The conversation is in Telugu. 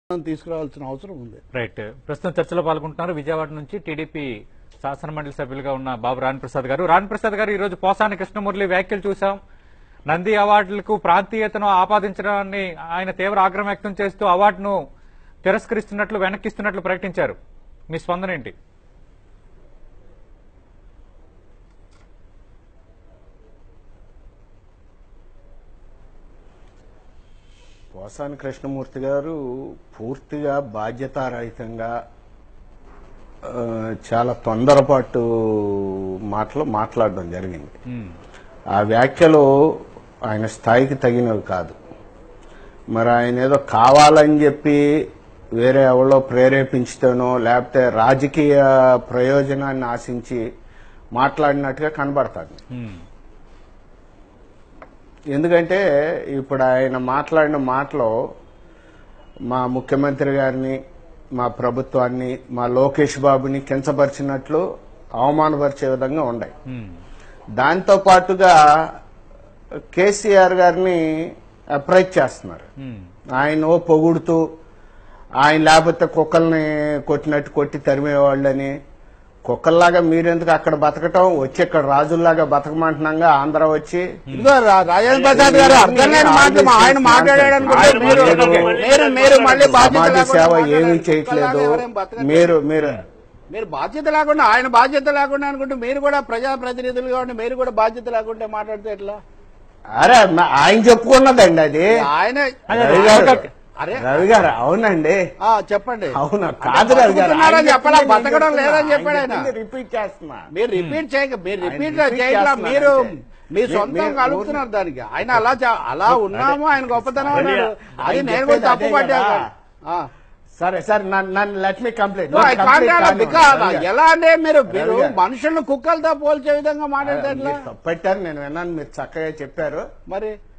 తీసుకురావాల్సిన అవసరం ఉంది రైట్ ప్రస్తుతం చర్చలో పాల్గొంటున్నారు విజయవాడ నుంచి టీడీపీ శాసన మండలి సభ్యులుగా ఉన్న బాబు రాణ్ ప్రసాద్ గారు రాణ్ ప్రసాద్ గారు ఈ రోజు పోసాని కృష్ణమురళి వ్యాఖ్యలు చూశాం నంది అవార్డులకు ప్రాంతీయతను ఆపాదించడాన్ని ఆయన తీవ్ర ఆగ్రహం వ్యక్తం చేస్తూ అవార్డును తిరస్కరిస్తున్నట్లు వెనక్కిస్తున్నట్లు ప్రకటించారు మీ స్పందన ఏంటి పోసాని కృష్ణమూర్తి గారు పూర్తిగా బాధ్యతారహితంగా ఆ, చాలా తొందరపాటు మాటలు మాట్లాడడం జరిగింది ఉమ్, ఆ వ్యాఖ్యలు ఆయన స్థాయికి తగినవి కాదు మరి ఆయన ఏదో కావాలని చెప్పి వేరే ఎవరో ప్రేరేపించుతానో లేకపోతే రాజకీయ ప్రయోజనాన్ని ఆశించి మాట్లాడినట్టుగా కనబడతాడు ఉమ్, ఎందుకంటే ఇప్పుడు ఆయన మాట్లాడిన మాటలో మా ముఖ్యమంత్రి గారిని మా ప్రభుత్వాన్ని మా లోకేష్ బాబుని కించపరిచినట్లు అవమానపరిచే విధంగా ఉన్నాయి ఉమ్, దాంతో పాటుగా కేసీఆర్ గారిని అప్రైజ్ చేస్తున్నారు ఉమ్, ఆయన ఓ పొగుడుతూ ఆయన లేకపోతే కుక్కల్ని కొట్టినట్టు కొట్టి తరిమేవాళ్ళని కుక్కల్లాగా మీరెందుకు అక్కడ బతకటం వచ్చి ఇక్కడ రాజుల్లాగా బతకమంటున్నాగా ఆంధ్ర వచ్చి ఇదిగో రా- రాజేంద్ర ప్రసాద్ గారు అర్థం లేని మాటలు మా ఆయన మాట్లాడాడు అనుకుంటే ఆయన మీరు మాట్లాడాడు. మీరు మీరు మళ్ళీ బాధ్యత సమాజ లేకుండా సేవ మాట్లాడారు. ఏమీ కుక్కలాగా చేయట్లేదు ఎవరేం బతకట్లేదు. మీరు మీరు మీరు బాధ్యత లేకుండా ఆయన బాధ్యత లేకుండా అనుకుంటే మీరు కూడా ప్రజా ప్రతినిధులుగా ఉండి మీరు కూడా బాధ్యత లేకుండా మాట్లాడితే ఎట్లా అరే మ- ఆయన చెప్పుకున్నదండి అది ఆయన రవి గారు అరే రవి గారు అవునండి ఆ, చెప్పండి అవునా కాదు రవి గారు బతుకుతున్నారని చెప్పాలా? బతకడం లేదని చెప్పాడు ఆయన. రిపీట్ చేస్తున్నా మీరు రిపీట్ చేయక మీరు రిపీట్ repeat చేయట్లా చేస్తున్నారు మీరు అంతే. మీ మీ- సొంతం మీరు కలుపుతున్నారు దానికి ఆయన అలా చ- అలా ఉన్నాము ఆయన గొప్పతనం అదే, అన్నాడు అది ఆయన నేను కూడా చెప్పేది తప్పు అదే పడ్డా కదా. సరే సరే నన్ను నన్ను లెట్ మీ కంప్లీట్ ఎలా అంటే మీరు మీరు రవి గారు. మనుషులను కుక్కలతో పోల్చే విధంగా మాట్లాడితే ఎట్లా తప్పెట్టారు నేను విన్నాను మీరు చక్కగా చెప్పారు మరి